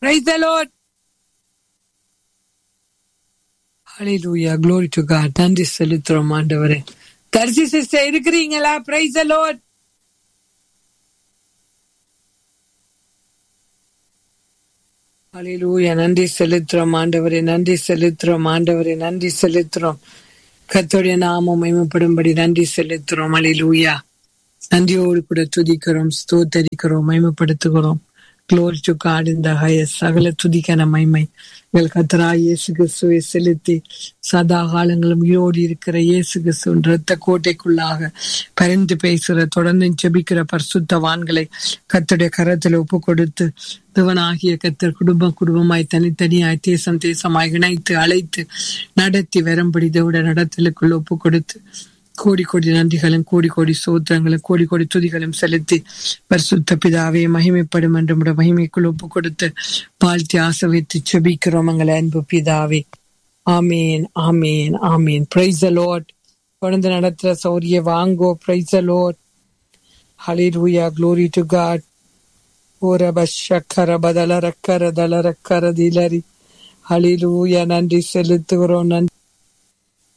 Praise the Lord. Hallelujah. Glory to God. நன்றி செலுத்துறோம் ஆண்டவரே தரிசி சிஸ்டர் இருக்கிறீங்களா பிரைஸ் லார்ட் ஹalleluya நன்றி செலுத்துறோம் ஆண்டவரே நன்றி செலுத்துறோம் ஆண்டவரே நன்றி செலுத்துறோம் கர்த்தருடைய நாமம் மகிமைப்படும்படி நன்றி செலுத்துறோம் ஹalleluya நன்றியோடு கூட துதிக்கிறோம் ஸ்தோத்தரிக்கிறோம் மகிமைப்படுத்துகிறோம் Glory to God in the highest. சகல துதிக்கான மகிமை எங்கள் கத்தராய் இயேசு கிறிஸ்துவை செலுத்தி சதா காலங்களும் உயிரோடு இருக்கிற இயேசு கிறிஸ்துவின் இரத்த கோட்டைக்குள்ளாக பரிந்து பேசுகிற தொடர்ந்து ஜெபிக்கிற பரிசுத்தவான்களை கத்தருடைய கரத்தில் ஒப்பு கொடுத்து தேவனாகிய கத்தர் குடும்ப குடும்பமாய் தனித்தனியாய் தேசம் தேசமாய் இணைத்து அழைத்து நடத்தி வரும்படி தேவட நடத்தலுக்குள் ஒப்பு கொடுத்து கோடி கோடி நன்றிகளும் கோடி கோடி சோத்திரங்களும் கோடி கோடி துதிகளும் செலுத்தி பரிசுத்த பிதாவே மகிமைப்படும் என்று நம்முடைய மகிமைக்குள் ஒப்பு கொடுத்து வாழ்த்தி ஆசைவித்து செபிக்கிறோம் எங்களை அன்பு பிதாவே ஆமீன் ஆமீன் ஆமீன் பிரைஸ் லார்ட் தொடர்ந்து நடத்துற சௌரிய வாங்கோ praise lord hallelujah glory to god ஓர பஷக்கர பதல ரக்கர தல ரக்கர திலரி ஹalleluya நன்றி செலுத்துகிறோம் நன்றி